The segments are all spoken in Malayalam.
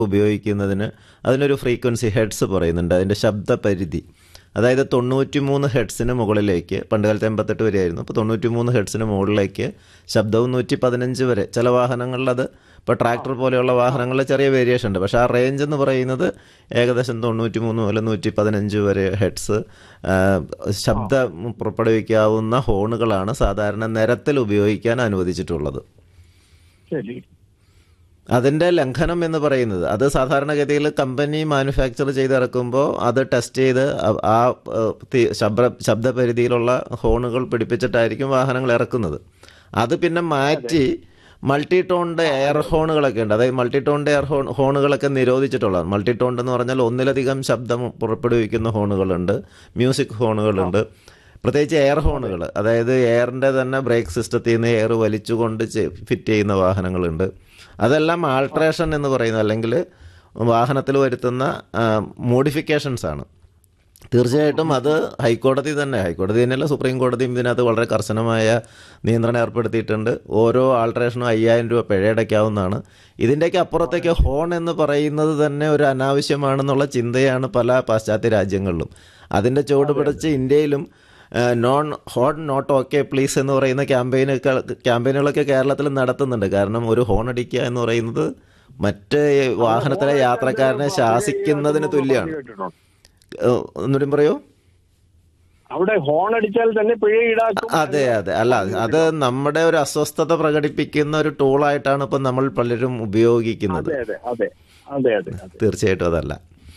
ഉപയോഗിക്കുന്നതിന് അതിനൊരു ഫ്രീക്വൻസി ഹെഡ്സ് പറയുന്നുണ്ട് അതിൻ്റെ ശബ്ദപരിധി അതായത് തൊണ്ണൂറ്റി മൂന്ന് ഹെഡ്സിന് മുകളിലേക്ക് പണ്ട് കാലത്ത് എൺപത്തെട്ട് വരെയായിരുന്നു അപ്പോൾ തൊണ്ണൂറ്റി മൂന്ന് ഹെഡ്സിന് മുകളിലേക്ക് ശബ്ദവും നൂറ്റി പതിനഞ്ച് വരെ ചില വാഹനങ്ങളിൽ അത് ഇപ്പോൾ ട്രാക്ടർ പോലെയുള്ള വാഹനങ്ങളിൽ ചെറിയ വേരിയേഷൻ ഉണ്ട് പക്ഷേ ആ റേഞ്ച് എന്ന് പറയുന്നത് ഏകദേശം തൊണ്ണൂറ്റി മൂന്ന് മുതൽ നൂറ്റി പതിനഞ്ച് വരെ ഹെഡ്സ് ശബ്ദം പുറപ്പെടുവിക്കാവുന്ന ഹോണുകളാണ് സാധാരണ നിരത്തിൽ ഉപയോഗിക്കാൻ അനുവദിച്ചിട്ടുള്ളത് ശരി അതിൻ്റെ ലംഘനം എന്ന് പറയുന്നത് അത് സാധാരണഗതിയിൽ കമ്പനി മാനുഫാക്ചർ ചെയ്തിറക്കുമ്പോൾ അത് ടെസ്റ്റ് ചെയ്ത് ആ- ആ ഏഹ്, തി- ശബ്ദ ശബ്ദപരിധിയിലുള്ള ഹോണുകൾ പിടിപ്പിച്ചിട്ടായിരിക്കും വാഹനങ്ങൾ ഇറക്കുന്നത് അത് പിന്നെ മാറ്റി മൾട്ടി ടോണിൻ്റെ എയർ ഹോണുകളൊക്കെ ഉണ്ട് അതായത് മൾട്ടി ടോണിൻ്റെ എയർ ഹോൺ ഹോണുകളൊക്കെ നിരോധിച്ചിട്ടുള്ളതാണ് മൾട്ടി ടോൺ എന്ന് പറഞ്ഞാൽ ഒന്നിലധികം ശബ്ദം പുറപ്പെടുവിക്കുന്ന ഹോണുകളുണ്ട് മ്യൂസിക് ഹോണുകളുണ്ട് പ്രത്യേകിച്ച് എയർ ഹോണുകൾ അതായത് എയറിൻ്റെ തന്നെ ബ്രേക്ക് സിസ്റ്റത്തിൽ നിന്ന് എയർ വലിച്ചുകൊണ്ട് ഫിറ്റ് ചെയ്യുന്ന വാഹനങ്ങളുണ്ട് അതെല്ലാം ആൾട്രേഷൻ എന്ന് പറയുന്നത് അല്ലെങ്കിൽ വാഹനത്തിൽ വരുത്തുന്ന മോഡിഫിക്കേഷൻസ് ആണ് തീർച്ചയായിട്ടും അത് ഹൈക്കോടതി തന്നെ ഹൈക്കോടതി തന്നെയല്ല സുപ്രീം കോടതിയും ഇതിനകത്ത് വളരെ കർശനമായ നിയന്ത്രണം ഏർപ്പെടുത്തിയിട്ടുണ്ട് ഓരോ ആൾട്രേഷനും അയ്യായിരം രൂപ പിഴയടയ്ക്കാവുന്നതാണ് ഇതിൻ്റെയൊക്കെ അപ്പുറത്തേക്ക് ഹോൺ എന്ന് പറയുന്നത് തന്നെ ഒരു അനാവശ്യമാണെന്നുള്ള ചിന്തയാണ് പല പാശ്ചാത്യ രാജ്യങ്ങളിലും അതിൻ്റെ ചുവട് പിടിച്ച് ഇന്ത്യയിലും non horn not okay please എന്ന് പറയുന്ന ക്യാമ്പയിനൊക്കെ ക്യാമ്പയിനുകളൊക്കെ കേരളത്തിൽ നടത്തുന്നുണ്ട് കാരണം ഒരു ഹോൺ അടിക്കുക എന്ന് പറയുന്നത് മറ്റ് വാഹനത്തിലെ യാത്രക്കാരനെ ശാസിക്കുന്നതിന് തുല്യമാണ് കേട്ടിട്ടുണ്ട്. ഏഹ്, ഒന്നുകൂടി പറയൂ അവിടെ ഹോൺ അടിച്ചാൽ തന്നെ പിഴ ഈടാക്കും അതെ അതെ അല്ല അത് നമ്മുടെ ഒരു അസ്വസ്ഥത പ്രകടിപ്പിക്കുന്ന ഒരു ടൂളായിട്ടാണ് ഇപ്പം നമ്മൾ പലരും ഉപയോഗിക്കുന്നത് അതെ അതെ അതെ അതെ അതെ അതെ തീർച്ചയായിട്ടും അതല്ല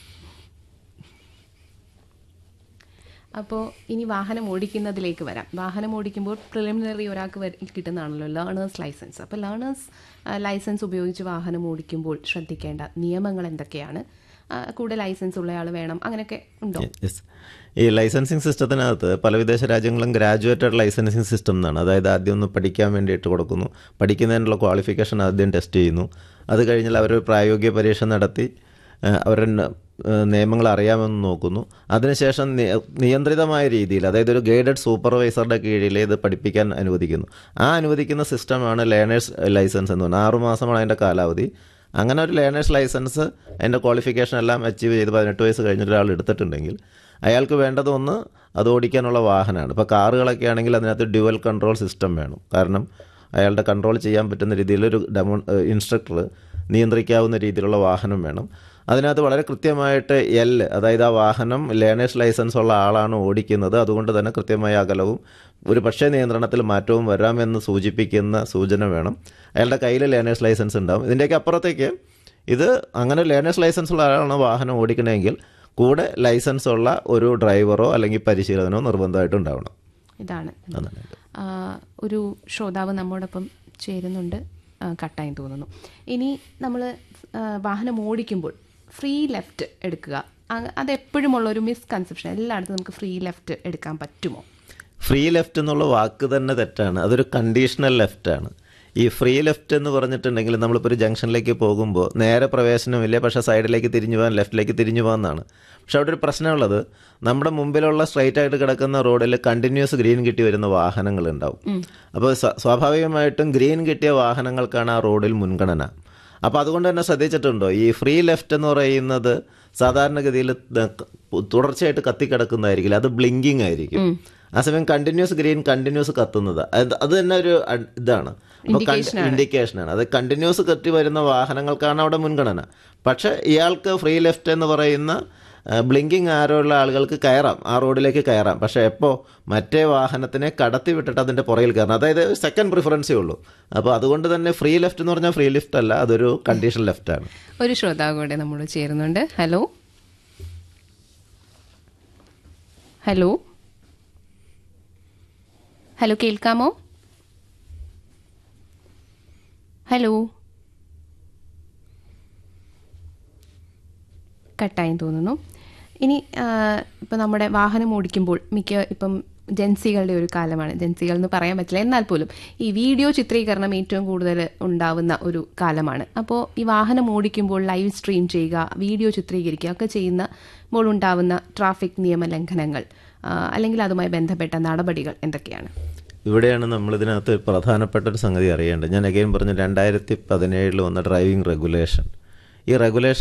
അപ്പോൾ ഇനി വാഹനം ഓടിക്കുന്നതിലേക്ക് വരാം വാഹനം ഓടിക്കുമ്പോൾ പ്രിലിമിനറി ഒരാൾക്ക് വര- കിട്ടുന്നതാണല്ലോ ലേണേഴ്സ് ലൈസൻസ് അപ്പോൾ ലേണേഴ്സ് ലൈസൻസ് ഉപയോഗിച്ച് വാഹനം ഓടിക്കുമ്പോൾ ശ്രദ്ധിക്കേണ്ട നിയമങ്ങൾ എന്തൊക്കെയാണ് ആ, കൂടെ ലൈസൻസ് ഉള്ളയാൾ വേണം അങ്ങനെയൊക്കെ ഉണ്ടോ യെസ് ഈ ലൈസൻസിങ് സിസ്റ്റത്തിനകത്ത് പല വിദേശ രാജ്യങ്ങളും ഗ്രാജുവേറ്റഡ് ലൈസൻസിങ് സിസ്റ്റം എന്നാണ് അതായത് ആദ്യം ഒന്ന് പഠിക്കാൻ വേണ്ടിയിട്ട് കൊടുക്കുന്നു പഠിക്കുന്നതിനുള്ള ക്വാളിഫിക്കേഷൻ ആദ്യം ടെസ്റ്റ് ചെയ്യുന്നു അത് കഴിഞ്ഞാൽ അവർ പ്രായോഗിക പരീക്ഷ നടത്തി ആ, അവരുടെ ന- ആ, നിയമങ്ങൾ അറിയാമെന്ന് നോക്കുന്നു അതിനുശേഷം നി- നിയന്ത്രിതമായ രീതിയിൽ അതായത് ഒരു ഗൈഡഡ് സൂപ്പർവൈസറുടെ കീഴിൽ ഇത് പഠിപ്പിക്കാൻ അനുവദിക്കുന്നു ആ അനുവദിക്കുന്ന സിസ്റ്റമാണ് ലേണേഴ്സ് ലൈസൻസ് എന്ന് പറയുന്നത് ആറുമാസമാണ് അതിൻ്റെ കാലാവധി അങ്ങനെ ഒരു ലേണേഴ്സ് ലൈസൻസ് അതിൻ്റെ ക്വാളിഫിക്കേഷൻ എല്ലാം അച്ചീവ് ചെയ്ത് പതിനെട്ട് വയസ്സ് കഴിഞ്ഞിട്ട് ഒരാൾ എടുത്തിട്ടുണ്ടെങ്കിൽ അയാൾക്ക് വേണ്ടത് ഒന്ന് അത് ഓടിക്കാനുള്ള വാഹനമാണ് ഇപ്പോൾ കാറുകളൊക്കെ ആണെങ്കിൽ അതിനകത്ത് ഡ്യുവൽ കൺട്രോൾ സിസ്റ്റം വേണം കാരണം അയാളുടെ കൺട്രോൾ ചെയ്യാൻ പറ്റുന്ന രീതിയിൽ ഒരു ഡെമോ ഇൻസ്ട്രക്ടർ നിയന്ത്രിക്കാവുന്ന രീതിയിലുള്ള വാഹനം വേണം അതിനകത്ത് വളരെ കൃത്യമായിട്ട് എൽ അതായത് ആ വാഹനം ലേണേഴ്സ് ലൈസൻസ് ഉള്ള ആളാണ് ഓടിക്കുന്നത് അതുകൊണ്ട് തന്നെ കൃത്യമായ അകലവും ഒരു പക്ഷേ നിയന്ത്രണത്തിൽ മാറ്റവും വരാമെന്ന് സൂചിപ്പിക്കുന്ന സൂചന വേണം അയാളുടെ കയ്യിൽ ലേണേഴ്സ് ലൈസൻസ് ഉണ്ടാവും ഇതിൻ്റെയൊക്കെ അപ്പുറത്തേക്ക് ഇത് അങ്ങനെ ലേണേഴ്സ് ലൈസൻസ് ഉള്ള ആളാണ് വാഹനം ഓടിക്കണമെങ്കിൽ കൂടെ ലൈസൻസ് ഉള്ള ഒരു ഡ്രൈവറോ അല്ലെങ്കിൽ പരിശീലനമോ നിർബന്ധമായിട്ട് ഉണ്ടാവണം ഇതാണ് അതാണ് ആ, ഒരു ശ്രോതാവ് നമ്മോടൊപ്പം ചേരുന്നുണ്ട് ആ, കട്ടായി തോന്നുന്നു ഇനി നമ്മൾ വാഹനം ഓടിക്കുമ്പോൾ ഫ്രീ ലെഫ്റ്റ് എടുക്കുക ആ- അതെപ്പോഴുമുള്ള ഒരു മിസ്കൺസെപ്ഷൻ എല്ലായിടത്തും നമുക്ക് ഫ്രീ ലെഫ്റ്റ് എടുക്കാൻ പറ്റുമോ ഫ്രീ ലെഫ്റ്റ് എന്നുള്ള വാക്ക് തന്നെ തെറ്റാണ് അതൊരു കണ്ടീഷണൽ ലെഫ്റ്റാണ് ഈ ഫ്രീ ലെഫ്റ്റ് എന്ന് പറഞ്ഞിട്ടുണ്ടെങ്കിൽ നമ്മളിപ്പോൾ ഒരു ജംഗ്ഷനിലേക്ക് പോകുമ്പോൾ നേരെ പ്രവേശനമില്ല പക്ഷേ സൈഡിലേക്ക് തിരിഞ്ഞു പോകാൻ ലെഫ്റ്റിലേക്ക് തിരിഞ്ഞു പോകാമെന്നാണ് പക്ഷെ അവിടെ ഒരു പ്രശ്നമുള്ളത് നമ്മുടെ മുമ്പിലുള്ള സ്ട്രൈറ്റ് ആയിട്ട് കിടക്കുന്ന റോഡിൽ കണ്ടിന്യൂസ് ഗ്രീൻ കിട്ടി വരുന്ന വാഹനങ്ങൾ ഉണ്ടാവും അപ്പോൾ സ്വ- സ്വാഭാവികമായിട്ടും ഗ്രീൻ കിട്ടിയ വാഹനങ്ങൾക്കാണ് ആ റോഡിൽ മുൻഗണന അപ്പോൾ അതുകൊണ്ട് തന്നെ ശ്രദ്ധിച്ചിട്ടുണ്ടോ ഈ ഫ്രീ ലെഫ്റ്റ് എന്ന് പറയുന്നത് സാധാരണഗതിയിൽ തുടർച്ചയായിട്ട് കത്തിക്കിടക്കുന്നതായിരിക്കില്ല അത് ബ്ലിങ്കിങ് ആയിരിക്കും ആ സമയം കണ്ടിന്യൂസ് ഗ്രീൻ കണ്ടിന്യൂസ് കത്തുന്നത് അത് അത് തന്നെ ഒരു അഡ്- ഇതാണ് ഇൻഡിക്കേഷനാണ് അത് കണ്ടിന്യൂസ് കത്തി വരുന്ന വാഹനങ്ങൾക്കാണ് അവിടെ മുൻഗണന പക്ഷെ ഇയാൾക്ക് ഫ്രീ ലെഫ്റ്റ് എന്ന് പറയുന്ന ബ്ലിങ്കിങ് ആരോ ഉള്ള ആളുകൾക്ക് കയറാം ആ റോഡിലേക്ക് കയറാം പക്ഷെ എപ്പോൾ മറ്റേ വാഹനത്തിനെ കടത്തി വിട്ടിട്ട് അതിൻ്റെ പുറകിൽ കയറണം അതായത് സെക്കൻഡ് പ്രിഫറൻസേ ഉള്ളൂ അപ്പോൾ അതുകൊണ്ട് തന്നെ ഫ്രീ ലെഫ്റ്റ് എന്ന് പറഞ്ഞാൽ ഫ്രീ ലെഫ്റ്റ് അല്ല അതൊരു കണ്ടീഷൻ ലെഫ്റ്റാണ് ഒരു ശ്രോതാവ് കൂടെ നമ്മോട് ചേരുന്നുണ്ട് ഹലോ ഹലോ ഹലോ കേൾക്കാമോ ഹലോ കട്ടായി തോന്നുന്നു ഇനി ഇപ്പം നമ്മുടെ വാഹനം ഓടിക്കുമ്പോൾ മിക്ക ഇപ്പം ജൻസികളുടെ ഒരു കാലമാണ് ജൻസികൾ എന്ന് പറയാൻ പറ്റില്ല എന്നാൽ പോലും ഈ വീഡിയോ ചിത്രീകരണം ഏറ്റവും കൂടുതൽ ഉണ്ടാവുന്ന ഒരു കാലമാണ് അപ്പോൾ ഈ വാഹനം ഓടിക്കുമ്പോൾ ലൈവ് സ്ട്രീം ചെയ്യുക വീഡിയോ ചിത്രീകരിക്കുക ഒക്കെ ചെയ്യുമ്പോൾ ഉണ്ടാവുന്ന ട്രാഫിക് നിയമലംഘനങ്ങൾ ആ, അല്ലെങ്കിൽ അതുമായി ബന്ധപ്പെട്ട നടപടികൾ എന്തൊക്കെയാണ് ഇവിടെയാണ് നമ്മൾ ഇതിനകത്ത് പ്രധാനപ്പെട്ട ഒരു സംഗതി അറിയേണ്ടത് ഞാൻ അഗൈൻ പറഞ്ഞു രണ്ടായിരത്തി പതിനേഴിൽ വന്ന ഡ്രൈവിംഗ് റെഗുലേഷൻ ഈ റെഗുലേഷൻ